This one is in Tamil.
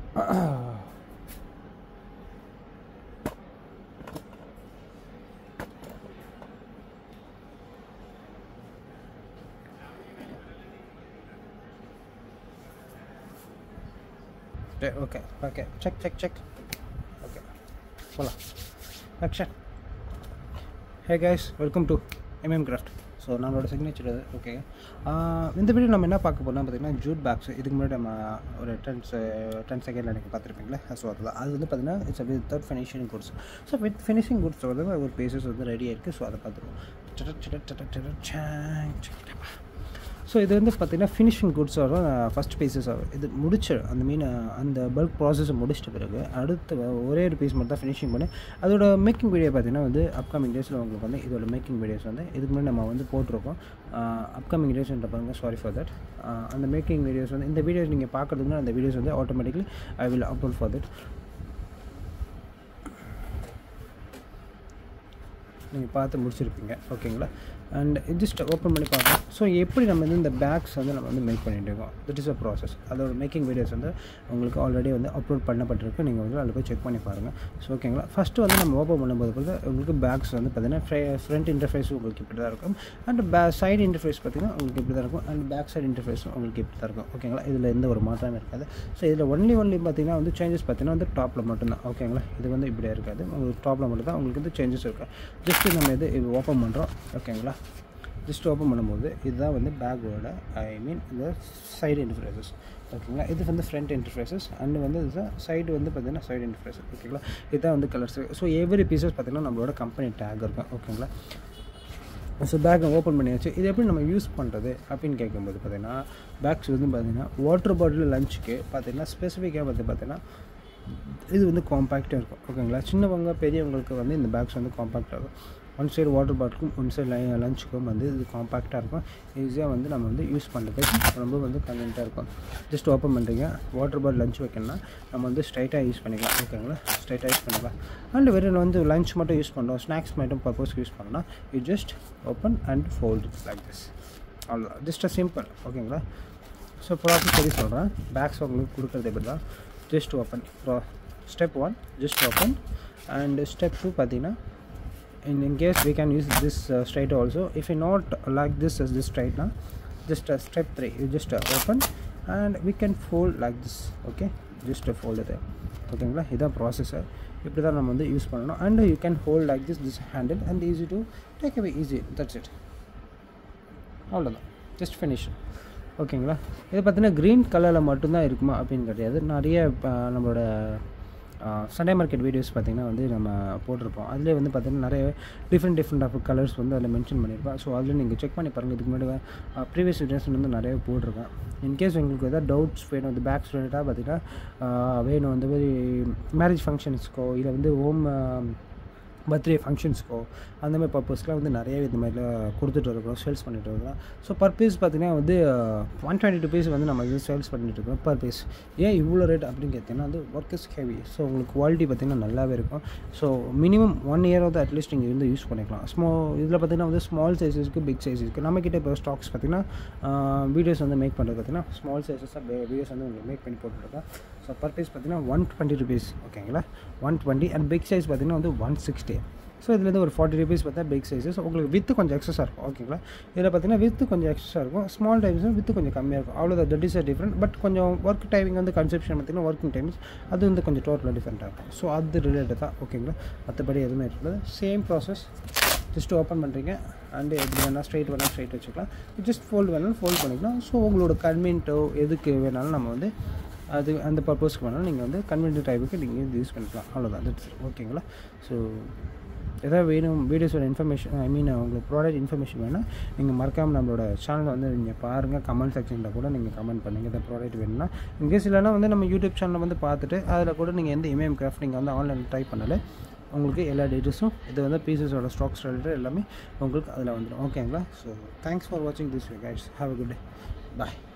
okay okay check check check okay போகலாம் action hey guys welcome to MM craft so நம்மளோட சிக்னேச்சர் அது ஓகே இந்த வீடியோ நம்ம என்ன பார்க்க போகிறோம் பார்த்தீங்கன்னா ஜூட் பேக்ஸ் இதுக்கு முன்னாடி நம்ம ஒரு டென் டென் செகண்டில் நீங்கள் பார்த்துருப்பீங்களா ஸோ அதுதான் அது வந்து பார்த்தீங்கன்னா it's without finishing goods so with finishing goods வந்து ஒரு பேசஸ் வந்து ரெடியாக இருக்குது ஸோ அதை பார்த்துருவோம் ஸோ இது வந்து பார்த்திங்கன்னா ஃபினிஷிங் குட்ஸ் வரும் ஃபஸ்ட் பீசஸ் ஆகும் இது முடிச்சு அந்த மீன் அந்த பல்க் ப்ராசஸை முடிச்சிட்ட பிறகு அடுத்து ஒரே ஒரு பீஸ் மட்டும் தான் ஃபினிஷிங் பண்ணி அதோட மேக்கிங் வீடியோ பார்த்திங்கன்னா வந்து அப்கமிங் டேஸில் உங்களுக்கு வந்து இதோட மேக்கிங் வீடியோஸ் வந்து இதுக்கு முன்னாடி நம்ம வந்து போட்டிருக்கோம் அப்கமிங் டேஸ்ன்ற பாருங்க சாரி ஃபார் தட் அந்த மேக்கிங் வீடியோஸ் வந்து இந்த வீடியோஸ் நீங்கள் பார்க்குறதுக்கு அந்த வீடியோஸ் வந்து automatically I will upload for that நீங்கள் பார்த்து முடிச்சிருப்பீங்க ஓகேங்களா அண்ட் ஜஸ்ட் ஓப்பன் பண்ணி பார்க்கலாம் ஸோ எப்படி நம்ம வந்து இந்த பேக்ஸ் வந்து நம்ம வந்து மேக் பண்ணிட்டு இருக்கோம் தட் இஸ் அ ப்ராசஸ் அதோட மேக்கிங் வீடியோஸ் வந்து உங்களுக்கு ஆல்ரெடி வந்து அப்லோட் பண்ணப்பட்டிருக்கு நீங்கள் வந்து அதில் போய் செக் பண்ணி பாருங்கள் ஸோ ஓகேங்களா ஃபஸ்ட்டு வந்து நம்ம ஓப்பன் பண்ணும்போது பார்த்து உங்களுக்கு பேக்ஸ் வந்து பார்த்தீங்கன்னா ஃப்ரண்ட் இன்டர்ஃபேஸ் உங்களுக்கு இப்படி தான் இருக்கும் அண்ட் பே சைடு இன்டர்ஃபேஸ் பார்த்தீங்கன்னா உங்களுக்கு இப்படி தான் இருக்கும் அண்ட் பேக் சைடு இன்டர்ஃபேஸும் உங்களுக்கு இப்படி தான் இருக்கும் ஓகேங்களா இதில் எந்த ஒரு மாற்றமும் இருக்காது ஸோ இதில் ஒன்லி ஒன்லி பார்த்தீங்கன்னா வந்து சேஞ்சஸ் பார்த்தீங்கன்னா வந்து டாப்பில் மட்டும்தான் ஓகேங்களா இது வந்து இப்படியே இருக்காது உங்களுக்கு டாப்பில் மட்டும் தான் உங்களுக்கு வந்து சேஞ்சஸ் இருக்கும் ஜஸ்ட் நம்ம இது இது ஓப்பன் பண்ணுறோம் ஓகேங்களா ஜஸ்ட் ஓப்பன் பண்ணும்போது இதுதான் வந்து பேக்கோட ஐ மீன் இந்த சைடு இன்டர்ஃபேஸஸ் ஓகேங்களா இது வந்து ஃப்ரண்ட் இன்டர்ஃபேஸஸ் அண்ட் வந்து இதுதான் சைடு வந்து பார்த்தீங்கன்னா சைடு இன்டர்ஃபேஸஸ் ஓகேங்களா இதுதான் வந்து கலர்ஸ் ஸோ எவ்ரி பீசஸ் பார்த்தீங்கன்னா நம்மளோட கம்பெனி டேக் இருக்கும் ஓகேங்களா ஸோ பேக்கை ஓப்பன் பண்ணியாச்சு இது எப்படி நம்ம யூஸ் பண்ணுறது அப்படின்னு கேட்கும்போது பார்த்தீங்கன்னா பேக்ஸ் வந்து பார்த்தீங்கன்னா வாட்டர் பாட்டில் லஞ்சுக்கு பார்த்தீங்கன்னா ஸ்பெசிஃபிக்காக வந்து பார்த்தீங்கன்னா இது வந்து காம்பேக்டாக இருக்கும் ஓகேங்களா சின்னவங்க பெரியவங்களுக்கு வந்து இந்த பேக்ஸ் வந்து காம்பேக்டாக இருக்கும் ஒன் சைடு வாட்டர் பாட்டிலுக்கும் ஒன் சைடு லை லஞ்சுக்கும் வந்து இது காம்பேக்டாக இருக்கும் ஈஸியாக வந்து நம்ம வந்து யூஸ் பண்ணுறதுக்கு ரொம்ப வந்து கன்வீனியாக இருக்கும் ஜஸ்ட் ஓப்பன் பண்ணுறீங்க வாட்டர் பாட்டில் லஞ்ச் வைக்கணும்னா நம்ம வந்து ஸ்ட்ரைட்டாக யூஸ் பண்ணிக்கலாம் ஓகேங்களா ஸ்ட்ரைட்டாக யூஸ் பண்ணிக்கலாம் அண்ட் வெறும் வந்து லஞ்ச் மட்டும் யூஸ் பண்ணுறோம் ஸ்நாக்ஸ் மட்டும் பர்பஸ் யூஸ் பண்ணோம்னா you just open and fold like this அவ்வளோதான் ஜஸ்ட் அ சிம்பிள் ஓகேங்களா ஸோ ப்ராசஸ் சரி சொல்கிறேன் பேக்ஸ் உங்களுக்கு கொடுக்குறது எப்படி தான் just open bro step one just open and step two பார்த்தீங்கன்னா in, in case we can use this uh, straight also if you not like this as this straight now just uh, step 3 you just uh, open and we can fold like this okay just uh, fold it ஓகேங்களா இதான் ப்ராசஸர் இப்படி தான் நம்ம வந்து யூஸ் பண்ணணும் and you can hold like this this handle and easy to take away easy that's it அவ்வளோதான் ஜஸ்ட் ஃபினிஷ் ஓகேங்களா இது பார்த்தீங்கன்னா க்ரீன் கலரில் மட்டும்தான் இருக்குமா அப்படின்னு கிடையாது நிறைய நம்மளோட சண்டே மார்க்கெட் வீடியோஸ் பார்த்திங்கன்னா வந்து நம்ம போட்டிருப்போம் அதிலே வந்து பார்த்திங்கன்னா நிறைய டிஃப்ரெண்ட் டிஃப்ரெண்ட் ஆஃப் கலர்ஸ் வந்து அதில் மென்ஷன் பண்ணியிருப்பேன் ஸோ அதில் நீங்கள் செக் பண்ணி பாருங்கள் இதுக்கு முன்னாடி ப்ரீவியஸ் வீடியோஸ் வந்து நிறைய போட்டிருக்கேன் இன்கேஸ் உங்களுக்கு எதாவது டவுட்ஸ் வேணும் இந்த பேக்ஸ் ரிலேட்டாக பார்த்திங்கன்னா வேணும் இந்த மாதிரி மேரேஜ் ஃபங்க்ஷன்ஸ்க்கோ இல்லை வந்து ஹோம் பர்த்டே ஃபங்க்ஷன்ஸ்க்கோ அந்த மாதிரி பர்பஸ்க்குலாம் வந்து நிறைய இந்த மாதிரிலாம் கொடுத்துட்டு இருக்கிறோம் சேல்ஸ் பண்ணிட்டு இருக்கிறோம் ஸோ பர் பீஸ் பார்த்திங்கன்னா வந்து ஒன் டுவெண்ட்டி டூ பீஸ் வந்து நம்ம இது சேல்ஸ் பண்ணிட்டு இருக்கோம் பர் பீஸ் ஏன் இவ்வளோ ரேட் அப்படின்னு கேட்டிங்கன்னா வந்து ஒர்க் இஸ் ஹெவி ஸோ உங்களுக்கு குவாலிட்டி பார்த்திங்கன்னா நல்லாவே இருக்கும் ஸோ மினிமம் ஒன் இயர் வந்து அட்லீஸ்ட் நீங்கள் வந்து யூஸ் பண்ணிக்கலாம் ஸ்மோ இதில் பார்த்திங்கன்னா வந்து ஸ்மால் சைஸஸ்க்கு பிக் சைஸ் இருக்குது நம்மக்கிட்ட இப்போ ஸ்டாக்ஸ் பார்த்திங்கன்னா வீடியோஸ் வந்து மேக் பண்ணுறது பார்த்திங்கன்னா ஸ்மால் சைஸஸாக வீடியோஸ் வந்து உங்களுக்கு மேக் பண்ணி போட்டுருக்கோம் ஸோ பர் பீஸ் பார்த்திங்கன்னா ஒன் டுவெண்ட்டி ருபீஸ் ஓகேங்களா one twenty and big size பார்த்திங்கன்னா வந்து ஒன் சிக்ஸ்டி ஸோ இதில் வந்து ஒரு ஃபார்ட்டி ருபீஸ் பார்த்தா பிக் சைஸஸ் உங்களுக்கு வித்து கொஞ்சம் எக்ஸஸாக இருக்கும் ஓகேங்களா இதில் பார்த்தீங்கன்னா வித்து கொஞ்சம் எக்ஸஸாக இருக்கும் ஸ்மால் டைம்ஸ் வித்து கொஞ்சம் கம்மியாக இருக்கும் அவ்வளோதான் that is a different but கொஞ்சம் ஒர்க் டைமிங் வந்து கன்செப்ஷன் பார்த்திங்கன்னா ஒர்க்கிங் டைம்ஸ் அது வந்து கொஞ்சம் டோட்டலாக டிஃப்ரெண்ட்டாக இருக்கும் ஸோ அது ரிலேட்டட் தான் ஓகேங்களா மற்றபடி எதுவுமே இருக்காது சேம் ப்ராசஸ் ஜஸ்ட் ஓப்பன் பண்ணுறீங்க அண்டு எப்படி வேணால் ஸ்ட்ரைட் வேணால் ஸ்ட்ரைட் வச்சுக்கலாம் ஜஸ்ட் ஃபோல்டு வேணாலும் ஃபோல்ட் பண்ணிக்கலாம் ஸோ உங்களோட கன்வீன்ட்டோ எதுக்கு வேணாலும் நம்ம வந்து அது அந்த பர்பஸ்க்கு வேணாலும் நீங்கள் வந்து கன்வீனியன்ட் டைப்புக்கு நீங்கள் இது யூஸ் பண்ணிக்கலாம் அவ்வளோதான் தட்ஸ் ஓகேங்களா ஸோ எதாவது வேணும் வீடியோஸோட இன்ஃபர்மேஷன் ஐ மீன் உங்களுக்கு ப்ராடக்ட் இன்ஃபர்மேஷன் வேணும் நீங்கள் மறக்காமல் நம்மளோட சேனலை வந்து நீங்கள் பாருங்கள் கமெண்ட் செக்ஷனில் கூட நீங்கள் கமெண்ட் பண்ணுங்கள் இந்த ப்ராடக்ட் வேணும்னா இன்கேஸ் இல்லைனா வந்து நம்ம யூடியூப் சேனலை வந்து பார்த்துட்டு அதில் கூட நீங்கள் எந்த இமேம் கிராஃப்ட் நீங்கள் வந்து ஆன்லைன் ட்ரை பண்ணல உங்களுக்கு எல்லா டீட்டெயில்ஸும் இது வந்து பீசஸோட ஸ்டாக்ஸ் ரிலேட்டட் எல்லாமே உங்களுக்கு அதில் வந்துடும் ஓகேங்களா ஸோ தேங்க்ஸ் ஃபார் வாட்சிங் this guys have a good day bye